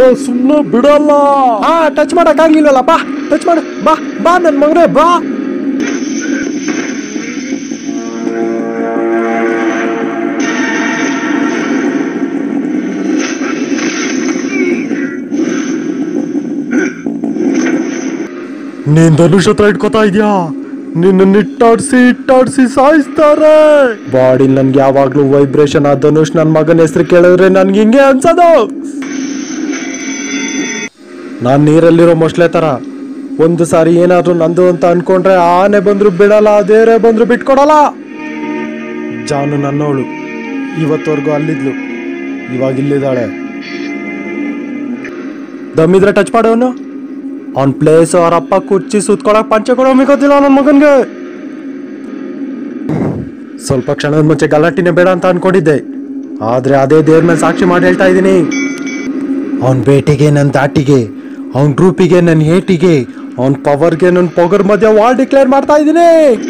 ನಿನ್ನ ಸುಮ್ಮನೆ ಬಿಡಲ್ಲ ಹಾ ಟಚ್ ಮಾಡಕ್ ಆಗಿಲ್ವಲ್ಲ ಬಾ ಟಚ್ ಮಾಡು ಬಾ ಬಾ ನನ್ ಮಗನೇ ಬಾ ನೀನ್ ಧನುಷ್ ಹತ್ರ ಇಟ್ಕೋತಾ ಇದ್ಯಾ ನಿನ್ನ ನಿಟ್ಟಾಡ್ಸಿ ಇಟ್ಟಾಡ್ಸಿ ಸಾಯಿಸ್ತಾರೆ ಬಾಡಿ ನನ್ಗೆ ಯಾವಾಗ್ಲೂ ವೈಬ್ರೇಷನ್ ಆ ಧನುಷ್ ನನ್ ಮಗನ ಹೆಸರು ಕೇಳಿದ್ರೆ ನನ್ಗೆ ಹಿಂಗೆ ಅನ್ಸೋದು ನಾನ್ ನೀರಲ್ಲಿರೋ ಮೊಸಳೆ ತರ ಒಂದು ಸಾರಿ ಏನಾದ್ರೂ ನಂದು ಅಂತ ಅನ್ಕೊಂಡ್ರೆ ಆನೆ ಬಂದ್ರು ಬಿಡಲ್ಲ ದೇವ್ರೆ ಬಂದ್ರು ಬಿಟ್ಕೊಡಲ್ಲ ಜಾನು ನನ್ನವಳು ಇವತ್ತವರೆಗೂ ಅಲ್ಲಿದ್ಲು ಇವಾಗ ಇಲ್ಲಿದ್ದಾಳೆ ದಮ್ಮಿದ್ರೆ ಟಚ್ ಮಾಡೋನು ಅವ್ನ ಪ್ಲೇಸ್ ಅವ್ರ ಅಪ್ಪ ಕುರ್ಚಿ ಸುತ್ಕೊಳಕ್ ಪಂಚೆ ಕೊಡೋ ಮಿಗೋದಿಲ್ಲ ನನ್ನ ಮಗನ್ಗೆ ಸ್ವಲ್ಪ ಕ್ಷಣದ ಮುಂಚೆ ಗಲಾಟಿನೇ ಬೇಡ ಅಂತ ಅನ್ಕೊಂಡಿದ್ದೆ ಆದ್ರೆ ಅದೇ ದೇವ್ರ ಮೇಲೆ ಸಾಕ್ಷಿ ಮಾಡಿ ಹೇಳ್ತಾ ಇದ್ದೀನಿ ಅವನ ಬೇಟೆಗೆ ನನ್ನ ದಾಟಿಗೆ ಅವನ ರೂಪಿಗೆ ನನ್ನ ಏಟಿಗೆ ಅವನ ಪವರ್ಗೆ ನನ್ನ ಪೊಗರ್ ಮಧ್ಯೆ ವಾಲ್ ಡಿಕ್ಲೇರ್ ಮಾಡ್ತಾ ಇದ್ದೀನಿ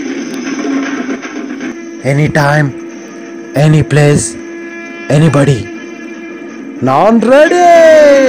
any time any place anybody ನಾನ್ ರೆಡಿ